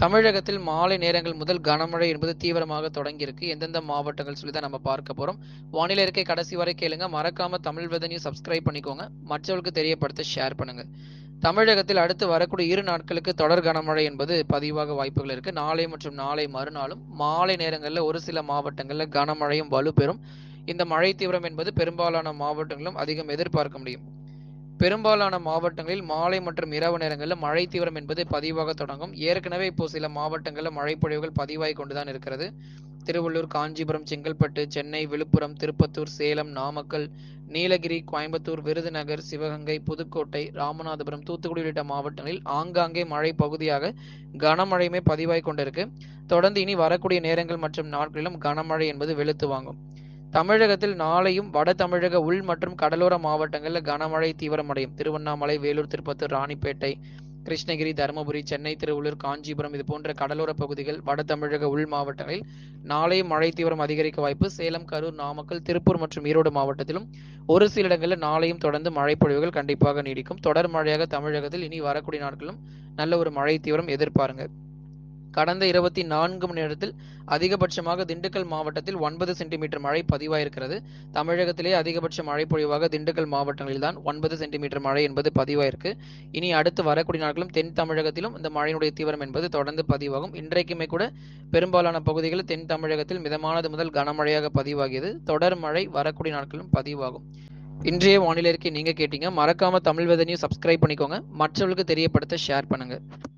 தமிழகத்தில் மாலை நேரங்கள் முதல் கனமழை என்பது தீவிரமாக தொடங்கியிருக்கு எந்தெந்த மாவட்டங்கள் சொல்லி தான் நம்ம பார்க்க போறோம் வானிலை இருக்கை கடைசி வரை கேளுங்க மறக்காம தமிழ் வெதனையும் சப்ஸ்கிரைப் பண்ணிக்கோங்க மற்றவர்களுக்கு தெரியப்படுத்த ஷேர் பண்ணுங்க தமிழகத்தில் அடுத்து வரக்கூடிய இரு நாட்களுக்கு தொடர் கனமழை என்பது பதிவாக வாய்ப்புகள் இருக்கு நாளை மற்றும் நாளை மறுநாளும் மாலை நேரங்களில் ஒரு சில மாவட்டங்களில் கனமழையும் வலுப்பெறும் இந்த மழை தீவிரம் என்பது பெரும்பாலான மாவட்டங்களும் அதிகம் எதிர்பார்க்க முடியும் பெரும்பாலான மாவட்டங்களில் மாலை மற்றும் இரவு நேரங்களில் மழை தீவிரம் என்பது பதிவாக தொடங்கும் ஏற்கனவே இப்போ சில மாவட்டங்களில் மழைப்பொழிவுகள் பதிவாகி கொண்டுதான் இருக்கிறது திருவள்ளூர் காஞ்சிபுரம் செங்கல்பட்டு சென்னை விழுப்புரம் திருப்பத்தூர் சேலம் நாமக்கல் நீலகிரி கோயம்புத்தூர் விருதுநகர் சிவகங்கை புதுக்கோட்டை ராமநாதபுரம் தூத்துக்குடி உள்ளிட்ட மாவட்டங்களில் ஆங்காங்கே மழை பகுதியாக கனமழையுமே பதிவாகி கொண்டிருக்கு தொடர்ந்து இனி வரக்கூடிய நேரங்கள் மற்றும் நாட்களிலும் கனமழை என்பது வெளுத்து வாங்கும் தமிழகத்தில் நாளையும் வட தமிழக உள் மற்றும் கடலோர மாவட்டங்களில் கனமழை தீவிரமடையும் திருவண்ணாமலை வேலூர் திருப்பத்தூர் ராணிப்பேட்டை கிருஷ்ணகிரி தருமபுரி சென்னை திருவள்ளூர் காஞ்சிபுரம் இது போன்ற கடலோர பகுதிகள் வட தமிழக உள் மாவட்டங்களில் நாளையும் மழை தீவிரம் அதிகரிக்க வாய்ப்பு சேலம் கரூர் நாமக்கல் திருப்பூர் மற்றும் ஈரோடு மாவட்டத்திலும் ஒரு சில இடங்களில் நாளையும் தொடர்ந்து மழை பொழிவுகள் கண்டிப்பாக நீடிக்கும் தொடர் மழையாக தமிழகத்தில் இனி வரக்கூடிய நாட்களும் நல்ல ஒரு மழை தீவிரம் எதிர்பாருங்க கடந்த இருபத்தி நான்கு மணி நேரத்தில் அதிகபட்சமாக திண்டுக்கல் மாவட்டத்தில் ஒன்பது சென்டிமீட்டர் மழை பதிவாயிருக்கிறது தமிழகத்திலே அதிகபட்ச மழை பொழிவாக திண்டுக்கல் மாவட்டங்களில் தான் ஒன்பது சென்டிமீட்டர் மழை என்பது பதிவாயிருக்கு இனி அடுத்து வரக்கூடிய நாட்களும் தென் தமிழகத்திலும் இந்த மழையினுடைய தீவிரம் என்பது தொடர்ந்து பதிவாகும் இன்றைக்குமே கூட பெரும்பாலான பகுதிகளில் தென் தமிழகத்தில் மிதமானது முதல் கனமழையாக பதிவாகியது தொடர் மழை வரக்கூடிய நாட்களும் பதிவாகும் இன்றைய வானிலை அறிக்கை நீங்க கேட்டீங்க மறக்காம தமிழ் வெதனையும் சப்ஸ்கிரைப் பண்ணிக்கோங்க மற்றவர்களுக்கு தெரியப்படுத்த ஷேர் பண்ணுங்க